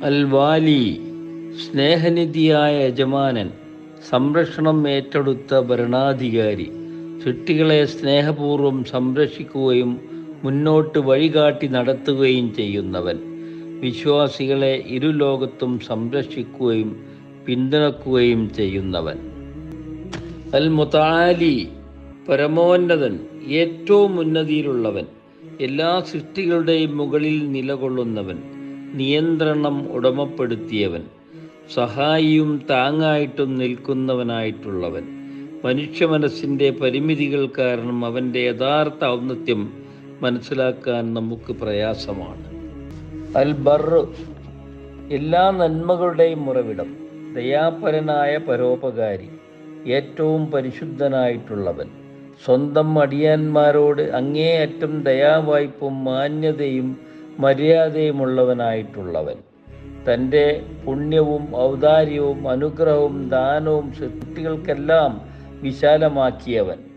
അൽ Valley സ്നേഹനിധിയായ യജമാനൻ സംരക്ഷണം ഏറ്റെടുത്ത ഭരണാധികാരി സൃഷ്ടികളെ സ്നേഹപൂർവ്വം സംരക്ഷിക്കുകയും മുന്നോട്ട് വഴികാട്ടി നടത്തുകയും ചെയ്യുന്നവൻ വിശ്വാസികളെ ഇരുലോകത്തും സംരക്ഷിക്കുകയും പിന്തുണക്കുകയും ചെയ്യുന്നവൻ അൽ മുതാലി പരമോന്നതൻ ഏറ്റവും ഉന്നതിയിലുള്ളവൻ എല്ലാ സൃഷ്ടികളുടെയും മുകളിൽ നിലകൊള്ളുന്നവൻ നിയന്ത്രണം ഉടമപ്പെടുത്തിയവൻ സഹായിയും താങ്ങായിട്ടും നിൽക്കുന്നവനായിട്ടുള്ളവൻ മനുഷ്യ മനസ്സിൻ്റെ പരിമിതികൾ കാരണം അവൻ്റെ യഥാർത്ഥ ഔന്നത്യം മനസ്സിലാക്കാൻ നമുക്ക് പ്രയാസമാണ് അൽ ബർ എല്ലാ നന്മകളുടെയും ഉറവിടം ദയാപരനായ പരോപകാരി ഏറ്റവും പരിശുദ്ധനായിട്ടുള്ളവൻ സ്വന്തം അടിയാന്മാരോട് അങ്ങേയറ്റം ദയാവായ്പും മാന്യതയും മര്യാദയുമുള്ളവനായിട്ടുള്ളവൻ തൻ്റെ പുണ്യവും ഔദാര്യവും അനുഗ്രഹവും ദാനവും സൃഷ്ടികൾക്കെല്ലാം വിശാലമാക്കിയവൻ